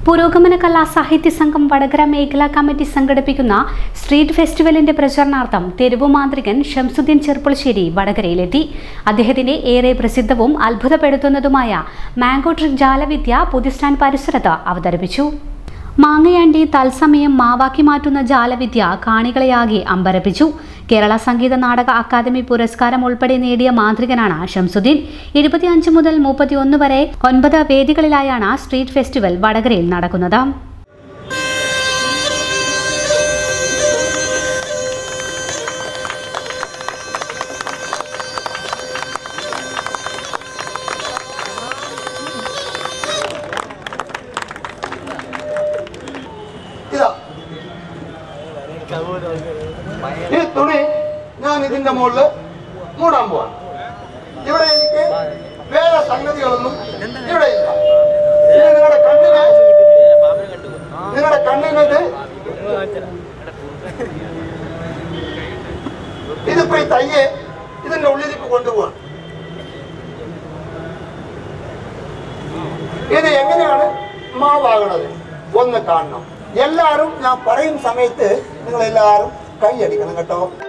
പുരോഗമന കലാ സാഹിത്യ സംഘം വടകര മേഖലാ കമ്മിറ്റി സംഘടിപ്പിക്കുന്ന സ്ട്രീറ്റ് ഫെസ്റ്റിവലിന്റെ പ്രചരണാർത്ഥം തെരുവു മാന്ത്രികൻ ഷംസുദ്ദീൻ ചെർപ്പുളശ്ശേരി വടകരയിലെത്തി അദ്ദേഹത്തിന്റെ ഏറെ പ്രസിദ്ധവും അത്ഭുതപ്പെടുത്തുന്നതുമായ മാംഗോ ട്രിക് ജാലവിദ്യ പുതിസ്റ്റാൻഡ് പരിസരത്ത് അവതരിപ്പിച്ചു മാങ്ങയാണ്ടി തത്സമയം മാവാക്കി മാറ്റുന്ന ജാലവിദ്യ കാണികളെയാകെ അമ്പരപ്പിച്ചു കേരള സംഗീത നാടക അക്കാദമി പുരസ്കാരം ഉൾപ്പെടെ നേടിയ മാന്ത്രികനാണ് ഷംസുദ്ദീൻ ഇരുപത്തിയഞ്ച് മുതൽ മുപ്പത്തിയൊന്ന് വരെ ഒൻപത് വേദികളിലായാണ് സ്ട്രീറ്റ് ഫെസ്റ്റിവൽ വടകരയിൽ നടക്കുന്നത് ഇതാ ഈ തുണി ഞാൻ ഇതിന്റെ മുകളില് മൂടാൻ പോവാണ് ഇവിടെ എനിക്ക് വേറെ സംഗതികളൊന്നും ഇവിടെ ഇല്ല ഇത് നിങ്ങളുടെ കണ്ണിന് നിങ്ങളുടെ കണ്ണിനത് ഇതിപ്പോ ഈ തയ്യെ ഇതിന്റെ ഉള്ളിലേക്ക് കൊണ്ടുപോവാണ് ഇത് എങ്ങനെയാണ് മാവാകണത് ഒന്ന് കാണണം എല്ലാവരും ഞാൻ പറയുന്ന സമയത്ത് നിങ്ങൾ എല്ലാവരും കൈയടിക്കണം കേട്ടോ